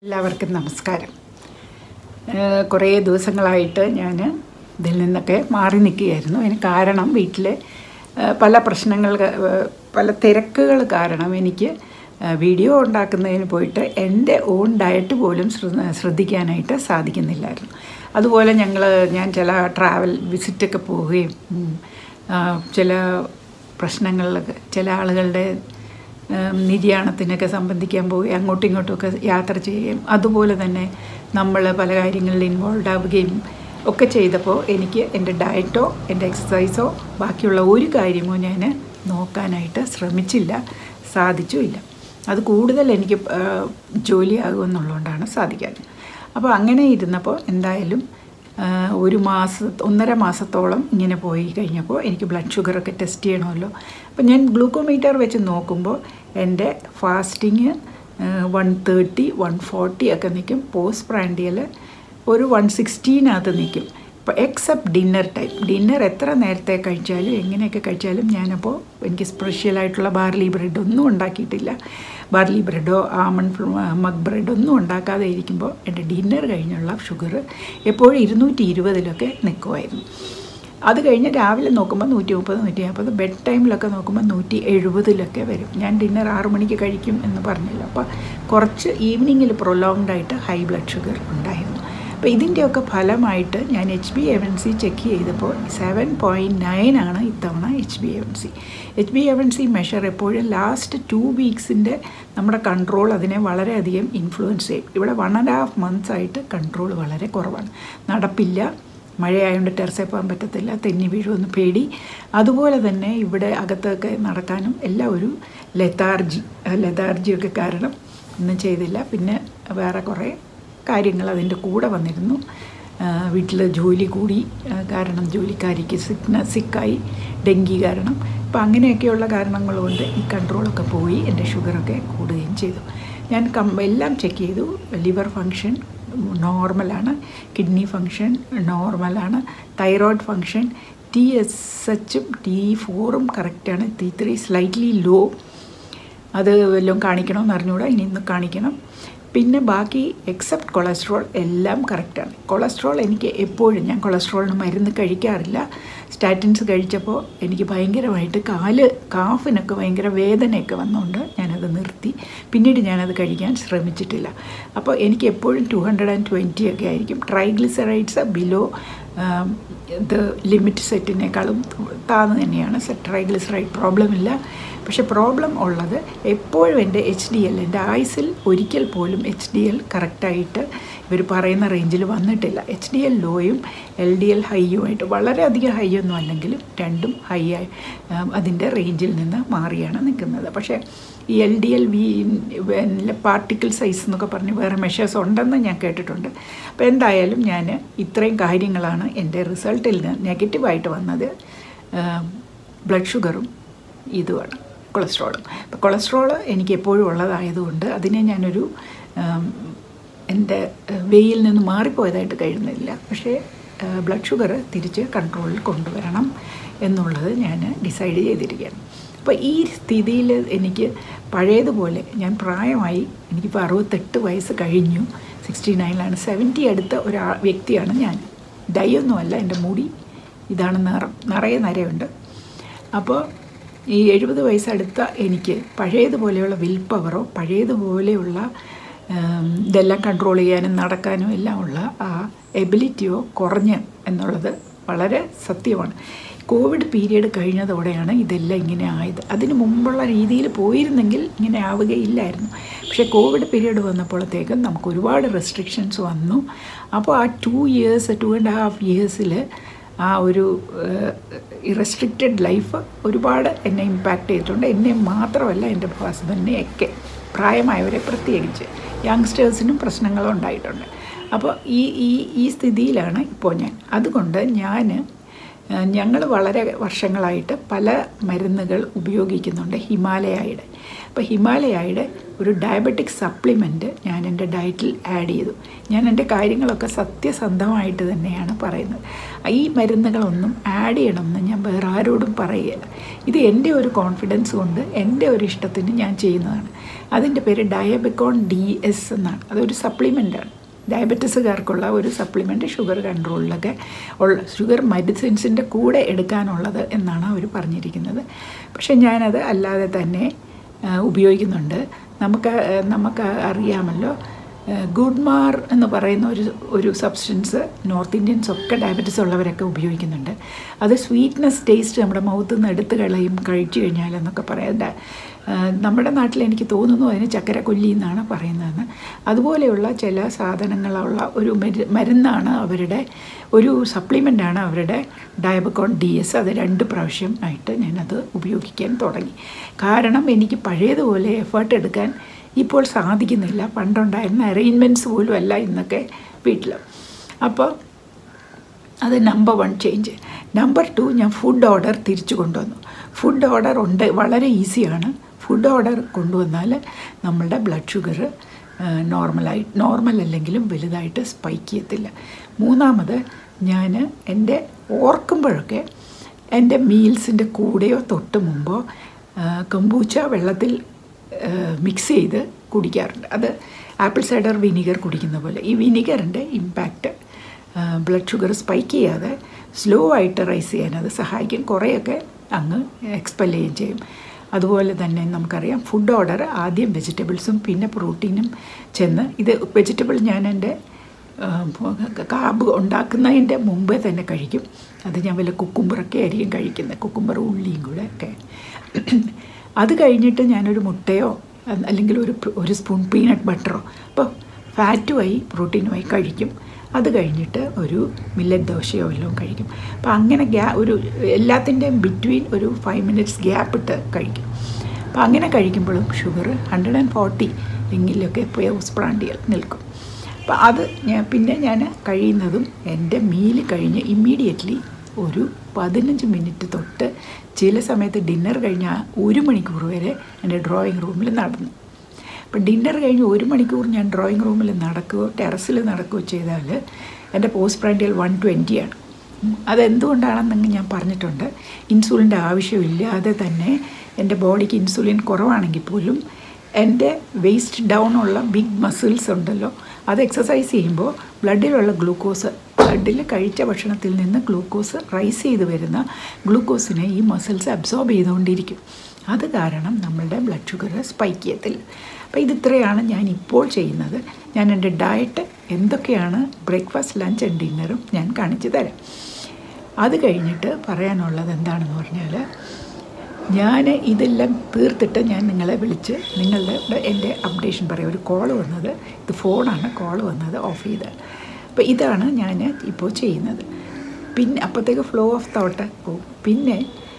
എല്ലാവർക്കും നമസ്കാരം ഏഹ് കുറേ ദിവസങ്ങളായിട്ട് ഞാൻ ഇതിൽ നിന്നൊക്കെ മാറി നിൽക്കുകയായിരുന്നു അതിന് കാരണം വീട്ടിലെ ഏഹ് പല പ്രശ്നങ്ങൾ ക- ഏഹ് പല തിരക്കുകൾ കാരണം എനിക്ക് ഏഹ് വീഡിയോ ഉണ്ടാക്കുന്നതിന് പോയിട്ട് എൻ്റെ ഓൺ ഡയറ്റ് പോലും ശ്രദ്ധ- ശ്രദ്ധിക്കാനായിട്ട് സാധിക്കുന്നില്ലായിരുന്നു അതുപോലെ ഞങ്ങൾ ഞാൻ ചില ട്രാവൽ വിസിറ്റൊക്കെ പോവുകയും ഉം, ആ, ചില പ്രശ്നങ്ങളിലൊക്കെ ചില ആളുകളുടെ ഉം, നിര്യാണത്തിനൊക്കെ സംബന്ധിക്കാൻ പോയി അങ്ങോട്ടും ഇങ്ങോട്ടുമൊക്കെ യാത്ര ചെയ്യുകയും അതുപോലെ തന്നെ നമ്മൾ പല കാര്യങ്ങളിൽ ഇൻവോൾവ് ആവുകയും ഒക്കെ ചെയ്തപ്പോൾ എനിക്ക് എൻ്റെ ഡയറ്റോ എൻ്റെ എക്സസൈസോ ബാക്കിയുള്ള ഒരു കാര്യമോ ഞാൻ നോക്കാനായിട്ട് ശ്രമിച്ചില്ല സാധിച്ചുമില്ല അത് കൂടുതൽ എനിക്ക് ആ, ജോലിയാകുമെന്നുള്ളതുകൊണ്ടാണ് സാധിക്കാഞ്ഞത് അപ്പോൾ അങ്ങനെ ഇരുന്നപ്പോൾ എന്തായാലും ആ, ഒരു മാസ ഒന്നര മാസത്തോളം ഇങ്ങനെ പോയി കഴിഞ്ഞപ്പോൾ എനിക്ക് ബ്ലഡ് ഷുഗറൊക്കെ ടെസ്റ്റ് ചെയ്യണമല്ലോ അപ്പോൾ ഞാൻ ഗ്ലൂക്കോമീറ്റർ വെച്ച് നോക്കുമ്പോൾ എൻ്റെ fasting one thirty one forty ഒക്കെ നിൽക്കും പോസ്റ്റ് പ്രാൻഡിയൽ ഒരു വൺ സിക്സ്റ്റീനകത്ത് നിൽക്കും ഇപ്പോൾ എക്സെപ്റ്റ് ഡിന്നർ ടൈം ഡിന്നർ എത്ര നേരത്തെ കഴിച്ചാലും എങ്ങനെയൊക്കെ കഴിച്ചാലും ഞാനപ്പോൾ എനിക്ക് സ്പെഷ്യലായിട്ടുള്ള ബാർലി ബ്രെഡ് ഒന്നും ഉണ്ടാക്കിയിട്ടില്ല ബാർലി ബ്രെഡോ ആമണ്ട് മഗ് ബ്രെഡ് ഒന്നും ഉണ്ടാക്കാതെ ഇരിക്കുമ്പോൾ എൻ്റെ ഡിന്നർ കഴിഞ്ഞുള്ള ഷുഗർ എപ്പോഴും ഇരുന്നൂറ്റി ഇരുപതിലൊക്കെ നിൽക്കുമായിരുന്നു അത് കഴിഞ്ഞ് രാവിലെ നോക്കുമ്പോൾ നൂറ്റി മുപ്പത് നൂറ്റി നാൽപ്പത് ബെഡ് ടൈമിലൊക്കെ നോക്കുമ്പോൾ നൂറ്റി എഴുപതിലൊക്കെ വരും ഞാൻ ഡിന്നർ ആറു മണിക്ക് കഴിക്കും എന്ന് പറഞ്ഞല്ലോ അപ്പോൾ കുറച്ച് ഈവനിങ്ങിൽ പ്രൊലോങ്ഡ് ആയിട്ട് ഹൈ ബ്ലഡ് ഷുഗർ ഉണ്ടായിരുന്നു അപ്പോൾ ഇതിൻ്റെയൊക്കെ ഫലമായിട്ട് ഞാൻ H B A one C check ചെയ്തപ്പോൾ സെവൻ പോയിൻറ്റ് നയൻ ആണ് ഇത്തവണ H B A one C H B A one C measure എപ്പോഴും ലാസ്റ്റ് ടു വീക്സിൻ്റെ നമ്മുടെ കൺട്രോൾ അതിനെ വളരെയധികം ഇൻഫ്ലുവൻസ് ചെയ്യും ഇവിടെ വൺ ആൻഡ് ഹാഫ് മന്ത്സ് ആയിട്ട് കൺട്രോൾ വളരെ കുറവാണ് നടപ്പില്ല മഴയായതുകൊണ്ട് ടെറസിൽ പോകാൻ പറ്റത്തില്ല തെന്നി വീഴുമെന്ന് പേടി അതുപോലെ തന്നെ ഇവിടെ അകത്തൊക്കെ നടക്കാനും എല്ലാം ഒരു ലതാർജി ലതാർജിയൊക്കെ കാരണം ഒന്നും ചെയ്തില്ല പിന്നെ വേറെ കുറേ കാര്യങ്ങൾ അതിൻ്റെ കൂടെ വന്നിരുന്നു വീട്ടിൽ ജോലി കൂടി ആ, കാരണം ജോലിക്കാരിക്ക് സിക്ന സിക്കായി ഡെങ്കി കാരണം അപ്പം അങ്ങനെയൊക്കെയുള്ള കാരണങ്ങൾ കൊണ്ട് ഈ കൺട്രോളൊക്കെ പോയി എൻ്റെ ഷുഗറൊക്കെ കൂടുകയും ചെയ്തു ഞാൻ കം എല്ലാം ചെക്ക് ചെയ്തു ലിവർ ഫങ്ഷൻ നോർമലാണ് കിഡ്നി ഫങ്ഷൻ നോർമലാണ് തൈറോയ്ഡ് ഫങ്ഷൻ ടി എസ് എച്ചും ടി ഫോറും കറക്റ്റാണ് ടി ത്രീ സ്ലൈറ്റ്ലി ലോ അത് വല്ലതും കാണിക്കണമെന്ന് അറിഞ്ഞുകൂടാ ഇനി ഇന്ന് കാണിക്കണം പിന്നെ ബാക്കി എക്സെപ്റ്റ് കൊളസ്ട്രോൾ എല്ലാം കറക്റ്റാണ് കൊളസ്ട്രോൾ എനിക്ക് എപ്പോഴും ഞാൻ കൊളസ്ട്രോളിന് മരുന്ന് കഴിക്കാറില്ല സ്റ്റാറ്റിൻസ് കഴിച്ചപ്പോൾ എനിക്ക് ഭയങ്കരമായിട്ട് കാല് കാഫിനൊക്കെ ഭയങ്കര വേദനയൊക്കെ വന്നുകൊണ്ട് ഞാനത് നിർത്തി പിന്നീട് ഞാനത് കഴിക്കാൻ ശ്രമിച്ചിട്ടില്ല അപ്പോൾ എനിക്ക് എപ്പോഴും ടു ഹൺഡ്രഡ് ആൻഡ് ട്വൻറ്റി ഒക്കെ ആയിരിക്കും ട്രൈഗ്ലിസറൈഡ്സ് ബിലോ ഇത് ലിമിറ്റ് സെറ്റിനേക്കാളും താന്ന് തന്നെയാണ് ട്രൈഗ്ലിസറൈഡ് പ്രോബ്ലം ഇല്ല പക്ഷെ പ്രോബ്ലം ഉള്ളത് എപ്പോഴും എൻ്റെ എച്ച് ഡി എൽ എൻ്റെ ആയുസിൽ ഒരിക്കൽ പോലും എച്ച് ഡി എൽ കറക്റ്റായിട്ട് ഇവർ പറയുന്ന റേഞ്ചിൽ വന്നിട്ടില്ല എച്ച് ഡി എൽ ലോയും എൽ ഡി എൽ ഹൈയുമായിട്ട് വളരെയധികം ഹൈ ഒന്നും അല്ലെങ്കിലും രണ്ടും ഹൈ ആയി അതിൻ്റെ റേഞ്ചിൽ നിന്ന് മാറിയാണ് നിൽക്കുന്നത് പക്ഷേ ഈ L D L V particle size എന്നൊക്കെ പറഞ്ഞ് വേറെ മെഷേഴ്സ് ഉണ്ടെന്ന് ഞാൻ കേട്ടിട്ടുണ്ട് അപ്പോൾ എന്തായാലും ഞാൻ ഇത്രയും കാര്യങ്ങളാണ് എൻ്റെ റിസൾട്ടിൽ നിന്ന് നെഗറ്റീവായിട്ട് വന്നത് ബ്ലഡ് ഷുഗറും ഇതുമാണ് കൊളസ്ട്രോളും അപ്പോൾ കൊളസ്ട്രോൾ എനിക്ക് എപ്പോഴും ഉള്ളതായതുകൊണ്ട് അതിനെ ഞാനൊരു ആം, എൻ്റെ വെയിൽ നിന്ന് മാറിപ്പോയതായിട്ട് കഴിയുന്നില്ല പക്ഷേ ബ്ലഡ് ഷുഗർ തിരിച്ച് കൺട്രോളിൽ കൊണ്ടുവരണം എന്നുള്ളത് ഞാൻ ഡിസൈഡ് ചെയ്തിരിക്കുകയാണ് അപ്പോൾ ഈ സ്ഥിതിയിൽ എനിക്ക് പഴയതുപോലെ ഞാൻ പ്രായമായി എനിക്കിപ്പോൾ അറുപത്തെട്ട് വയസ്സ് കഴിഞ്ഞു സിക്സ്റ്റി നയനിലാണ് സെവൻറ്റി അടുത്ത ഒരാ വ്യക്തിയാണ് ഞാൻ ഡൈയൊന്നുമല്ല എൻ്റെ മുടി ഇതാണ് നിറം നിറയെ നരയുണ്ട് അപ്പോൾ ഈ എഴുപത് വയസ്സടുത്ത എനിക്ക് പഴയതുപോലെയുള്ള വിൽ പവറോ പഴയതുപോലെയുള്ള ഉം, ഇതെല്ലാം കൺട്രോൾ ചെയ്യാനും നടക്കാനും എല്ലാം ഉള്ള ആ എബിലിറ്റിയോ കുറഞ്ഞ് എന്നുള്ളത് വളരെ സത്യമാണ് കോവിഡ് പീരീഡ് കഴിഞ്ഞതോടെയാണ് ഇതെല്ലാം ഇങ്ങനെ ആയത് അതിന് മുമ്പുള്ള രീതിയിൽ പോയിരുന്നെങ്കിൽ ഇങ്ങനെ ആവുകയില്ലായിരുന്നു പക്ഷേ കോവിഡ് പീരീഡ് വന്നപ്പോഴത്തേക്കും നമുക്ക് ഒരുപാട് റെസ്ട്രിക്ഷൻസ് വന്നു അപ്പോൾ ആ two years two and half ഇയേഴ്സിൽ ആ ഒരു റെസ്ട്രിക്റ്റഡ് ലൈഫ് ഒരുപാട് എന്നെ ഇമ്പാക്റ്റ് ചെയ്തിട്ടുണ്ട് എന്നെ മാത്രമല്ല എൻ്റെ ഹസ്ബൻഡിനെയൊക്കെ പ്രായമായവരെ പ്രത്യേകിച്ച് യങ്സ്റ്റേഴ്സിനും പ്രശ്നങ്ങളും ഉണ്ടായിട്ടുണ്ട് അപ്പോൾ ഈ ഈ ഈ സ്ഥിതിയിലാണ് ഇപ്പോൾ ഞാൻ അതുകൊണ്ട് ഞാൻ ഞങ്ങൾ വളരെ വർഷങ്ങളായിട്ട് പല മരുന്നുകൾ ഉപയോഗിക്കുന്നുണ്ട് ഹിമാലയയുടെ അപ്പോൾ ഹിമാലയയുടെ ഒരു ഡയബറ്റിക് സപ്ലിമെൻറ്റ് ഞാൻ എൻ്റെ ഡയറ്റിൽ ആഡ് ചെയ്തു ഞാൻ എൻ്റെ കാര്യങ്ങളൊക്കെ സത്യസന്ധമായിട്ട് തന്നെയാണ് പറയുന്നത് ഈ മരുന്നുകളൊന്നും ആഡ് ചെയ്യണമെന്ന് ഞാൻ വേറെ ആരോടും പറയുകയില്ല ഇത് എൻ്റെ ഒരു കോൺഫിഡൻസ് കൊണ്ട് എൻ്റെ ഒരു ഇഷ്ടത്തിന് ഞാൻ ചെയ്യുന്നതാണ് അതിൻ്റെ പേര് ഡയബിക്കോൺ ഡി എസ് എന്നാണ് അതൊരു സപ്ലിമെൻ്റാണ് ഡയബറ്റീസുകാർക്കുള്ള ഒരു സപ്ലിമെൻറ്റ് ഷുഗർ കൺട്രോളിലൊക്കെ ഉള്ള ഷുഗർ മെഡിസിൻസിൻ്റെ കൂടെ എടുക്കാനുള്ളത് എന്നാണ് അവർ പറഞ്ഞിരിക്കുന്നത് പക്ഷേ ഞാനത് അല്ലാതെ തന്നെ ഉപയോഗിക്കുന്നുണ്ട് നമുക്ക് നമുക്ക് അറിയാമല്ലോ ഗുഡ്മാർ എന്ന് പറയുന്ന ഒരു ഒരു സബ്സ്റ്റൻസ് നോർത്ത് ഇന്ത്യൻസ് ഒക്കെ ഡയബറ്റീസ് ഉള്ളവരൊക്കെ ഉപയോഗിക്കുന്നുണ്ട് അത് സ്വീറ്റ്നെസ് ടേസ്റ്റ് നമ്മുടെ മൗത്തിൽ നിന്ന് എടുത്ത് കളയും കഴിച്ചു കഴിഞ്ഞാൽ എന്നൊക്കെ പറയാം നമ്മുടെ നാട്ടിൽ എനിക്ക് തോന്നുന്നു അതിന് ചക്കര കൊല്ലി എന്നാണ് പറയുന്നതെന്ന് അതുപോലെയുള്ള ചില സാധനങ്ങളുള്ള ഒരു മരുന്നാണ് അവരുടെ ഒരു സപ്ലിമെൻ്റാണ് അവരുടെ ഡയബക്കോൺ ഡി എസ് അത് രണ്ട് പ്രാവശ്യം ആയിട്ട് ഞാനത് ഉപയോഗിക്കാൻ തുടങ്ങി കാരണം എനിക്ക് പഴയതുപോലെ എഫേർട്ട് എടുക്കാൻ ഇപ്പോൾ സാധിക്കുന്നില്ല പണ്ടുണ്ടായിരുന്ന അറേഞ്ച്മെൻറ്റ്സ് പോലും അല്ല ഇന്നൊക്കെ വീട്ടിൽ അപ്പോൾ അത് number one change number two ഞാൻ ഫുഡ് ഓർഡർ തിരിച്ചു കൊണ്ടുവന്നു ഫുഡ് ഓർഡർ ഉണ്ട് വളരെ ഈസിയാണ് ഫുഡ് ഓർഡർ കൊണ്ടുവന്നാൽ നമ്മളുടെ ബ്ലഡ് ഷുഗർ നോർമലായി നോർമൽ അല്ലെങ്കിലും വലുതായിട്ട് സ്പൈക്ക് ചെയ്യത്തില്ല മൂന്നാമത് ഞാൻ എൻ്റെ ഓർക്കുമ്പോഴൊക്കെ എൻ്റെ മീൽസിൻ്റെ കൂടെയോ തൊട്ട് മുമ്പോ കമ്പൂച്ച വെള്ളത്തിൽ മിക്സ് ചെയ്ത് കുടിക്കാറുണ്ട് അത് ആപ്പിൾ സൈഡർ വിനീഗർ കുടിക്കുന്ന പോലെ ഈ വിനീഗറിൻ്റെ ഇമ്പാക്റ്റ് ബ്ലഡ് ഷുഗർ സ്പൈക്ക് ചെയ്യാതെ സ്ലോ ആയിട്ട് റൈസ് ചെയ്യാൻ അത് സഹായിക്കും കുറേയൊക്കെ അങ്ങ് എക്സ്പെൽ ചെയ്യുകയും ചെയ്യും അതുപോലെ തന്നെ നമുക്കറിയാം ഫുഡ് ഓർഡർ ആദ്യം വെജിറ്റബിൾസും പിന്നെ പ്രോട്ടീനും ചെന്ന് ഇത് വെജിറ്റബിൾ ഞാൻ എൻ്റെ കാബ് ഉണ്ടാക്കുന്നതിൻ്റെ മുമ്പേ തന്നെ കഴിക്കും അത് ഞാൻ വല്ല കുക്കുംബറൊക്കെ ആയിരിക്കും കഴിക്കുന്നത് കുക്കുംബർ ഉള്ളിയും കൂടെ ഒക്കെ അത് കഴിഞ്ഞിട്ട് ഞാനൊരു മുട്ടയോ അല്ലെങ്കിൽ ഒരു ഒരു സ്പൂൺ പീനട്ട് ബട്ടറോ അപ്പോൾ ഫാറ്റുമായി പ്രോട്ടീനുമായി കഴിക്കും അത് കഴിഞ്ഞിട്ട് ഒരു മില്ലറ്റ് ദോശയോ വല്ലതും കഴിക്കും അപ്പോൾ അങ്ങനെ ഗ്യാ ഒരു എല്ലാത്തിൻ്റെയും ബിറ്റ്വീൻ ഒരു ഫൈവ് മിനിറ്റ്സ് ഗ്യാപ്പ് ഇട്ട് കഴിക്കും അപ്പോൾ അങ്ങനെ കഴിക്കുമ്പോഴും ഷുഗർ ഹൺഡ്രഡ് ആൻഡ് ഫോർട്ടി എങ്കിലൊക്കെ പോസ് പ്രാണ്ടിയൽ നിൽക്കും അപ്പോൾ അത് ഞാൻ പിന്നെ ഞാൻ കഴിയുന്നതും എൻ്റെ മീല് കഴിഞ്ഞ് ഇമ്മീഡിയറ്റ്ലി ഒരു പതിനഞ്ച് മിനിറ്റ് തൊട്ട് ചില സമയത്ത് ഡിന്നർ കഴിഞ്ഞാൽ ഒരു മണിക്കൂർ വരെ എൻ്റെ ഡ്രോയിങ് റൂമിൽ നടന്നു അപ്പോൾ ഡിന്നർ കഴിഞ്ഞ് ഒരു മണിക്കൂർ ഞാൻ ഡ്രോയിങ് റൂമിൽ നടക്കുകയോ ടെറസിൽ നടക്കുകയോ ചെയ്താൽ എൻ്റെ പോസ്റ്റ് പ്രാൻഡിയൽ വൺ ട്വൻറ്റിയാണ് അതെന്തുകൊണ്ടാണെന്ന് ഞാൻ പറഞ്ഞിട്ടുണ്ട് ഇൻസുലിൻ്റെ ആവശ്യമില്ലാതെ തന്നെ എൻ്റെ ബോഡിക്ക് ഇൻസുലിൻ കുറവാണെങ്കിൽ പോലും എൻ്റെ വേസ്റ്റ് ഡൗൺ ഉള്ള ബിഗ് മസിൽസ് ഉണ്ടല്ലോ അത് എക്സസൈസ് ചെയ്യുമ്പോൾ ബ്ലഡിലുള്ള ഗ്ലൂക്കോസ് ബ്ലഡിൽ കഴിച്ച ഭക്ഷണത്തിൽ നിന്ന് ഗ്ലൂക്കോസ് റൈസ് ചെയ്ത് വരുന്ന ഗ്ലൂക്കോസിനെ ഈ മസിൽസ് അബ്സോർബ് ചെയ്തുകൊണ്ടിരിക്കും അത് കാരണം നമ്മളുടെ ബ്ലഡ് ഷുഗർ സ്പൈക്ക് ചെയ്യത്തില്ല അപ്പോൾ ഇതിത്രയാണ് ഞാൻ ഇപ്പോൾ ചെയ്യുന്നത് ഞാൻ എൻ്റെ ഡയറ്റ് എന്തൊക്കെയാണ് ബ്രേക്ക്ഫാസ്റ്റ് ലഞ്ച് ആൻഡ് ഡിന്നറും ഞാൻ കാണിച്ചു തരാം അത് കഴിഞ്ഞിട്ട് പറയാനുള്ളത് എന്താണെന്ന് പറഞ്ഞാൽ ഞാൻ ഇതെല്ലാം തീർത്തിട്ട് ഞാൻ നിങ്ങളെ വിളിച്ച് നിങ്ങളുടെ എൻ്റെ അപ്ഡേഷൻ പറയാം ഒരു കോൾ വന്നത് ഇത് ഫോണാണ് കോൾ വന്നത് ഓഫ് ചെയ്ത് അപ്പോൾ ഇതാണ് ഞാൻ ഇപ്പോൾ ചെയ്യുന്നത് പിന്നെ അപ്പോഴത്തേക്ക് ഫ്ലോ ഓഫ് തോട്ട് പോകും പിന്നെ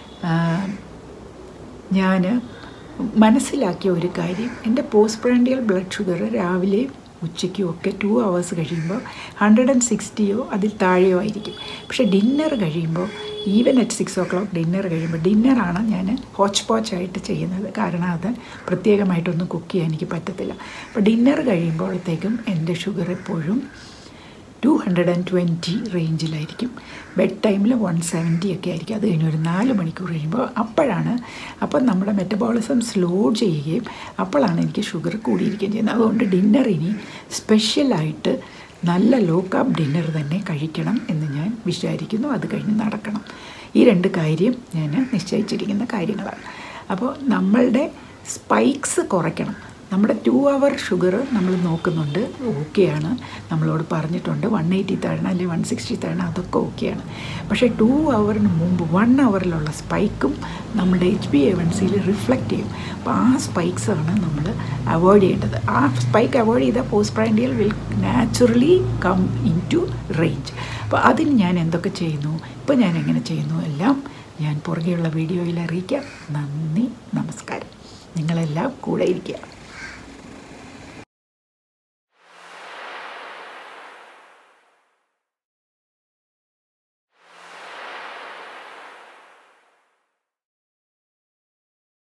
ഞാൻ മനസ്സിലാക്കിയ ഒരു കാര്യം എൻ്റെ പോസ്റ്റ് പ്രാൻഡിയൽ ബ്ലഡ് ഷുഗർ രാവിലെയും ഉച്ചയ്ക്കും ഒക്കെ ടു അവേഴ്സ് കഴിയുമ്പോൾ ഹൺഡ്രഡ് ആൻഡ് സിക്സ്റ്റിയോ അതിൽ താഴെയോ ആയിരിക്കും പക്ഷേ ഡിന്നർ കഴിയുമ്പോൾ even at six o'clock dinner കഴിയുമ്പോൾ ഡിന്നറാണ് ഞാൻ ഹോച്ച് പോച്ചായിട്ട് ചെയ്യുന്നത് കാരണം അത് പ്രത്യേകമായിട്ടൊന്നും കുക്ക് ചെയ്യാൻ എനിക്ക് പറ്റത്തില്ല അപ്പോൾ ഡിന്നർ കഴിയുമ്പോഴത്തേക്കും എൻ്റെ ഷുഗർ എപ്പോഴും ടു ഹൺഡ്രഡ് ആൻഡ് ട്വൻറ്റി റേഞ്ചിലായിരിക്കും ബെഡ് ടൈമിൽ വൺ സെവൻറ്റി ഒക്കെ ആയിരിക്കും അത് കഴിഞ്ഞ് ഒരു നാല് മണിക്കൂർ കഴിയുമ്പോൾ അപ്പോഴാണ് അപ്പം നമ്മുടെ മെറ്റബോളിസം സ്ലോ ചെയ്യുകയും അപ്പോഴാണ് എനിക്ക് ഷുഗർ കൂടിയിരിക്കുകയും ചെയ്യുന്നത് അതുകൊണ്ട് ഡിന്നർ ഇനി സ്പെഷ്യലായിട്ട് നല്ല ലോ കാപ്പ് ഡിന്നർ തന്നെ കഴിക്കണം എന്ന് ഞാൻ വിചാരിക്കുന്നു അത് കഴിഞ്ഞ് നടക്കണം ഈ രണ്ട് കാര്യം ഞാൻ നിശ്ചയിച്ചിരിക്കുന്ന കാര്യങ്ങളാണ് അപ്പോൾ നമ്മളുടെ സ്പൈക്സ് കുറയ്ക്കണം നമ്മുടെ ടു അവർ ഷുഗർ നമ്മൾ നോക്കുന്നുണ്ട് ഓക്കെയാണ് നമ്മളോട് പറഞ്ഞിട്ടുണ്ട് വൺ എയ്റ്റി തരണം അല്ലെങ്കിൽ വൺ സിക്സ്റ്റി തരണം അതൊക്കെ ഓക്കെയാണ് പക്ഷേ ടു അവറിന് മുമ്പ് വൺ അവറിലുള്ള സ്പൈക്കും നമ്മുടെ എച്ച് ബി എ വൺ സിയിൽ റിഫ്ലക്റ്റ് ചെയ്യും അപ്പോൾ ആ സ്പൈക്സാണ് നമ്മൾ അവോയ്ഡ് ചെയ്യേണ്ടത് ആ സ്പൈക്ക് അവോയ്ഡ് ചെയ്താൽ post prandial will naturally come into range അപ്പോൾ അതിന് ഞാൻ എന്തൊക്കെ ചെയ്യുന്നു ഇപ്പോൾ ഞാൻ എങ്ങനെ ചെയ്യുന്നു എല്ലാം ഞാൻ പുറകെയുള്ള വീഡിയോയിൽ അറിയിക്കാം നന്ദി നമസ്കാരം നിങ്ങളെല്ലാം കൂടെ ഇരിക്കുക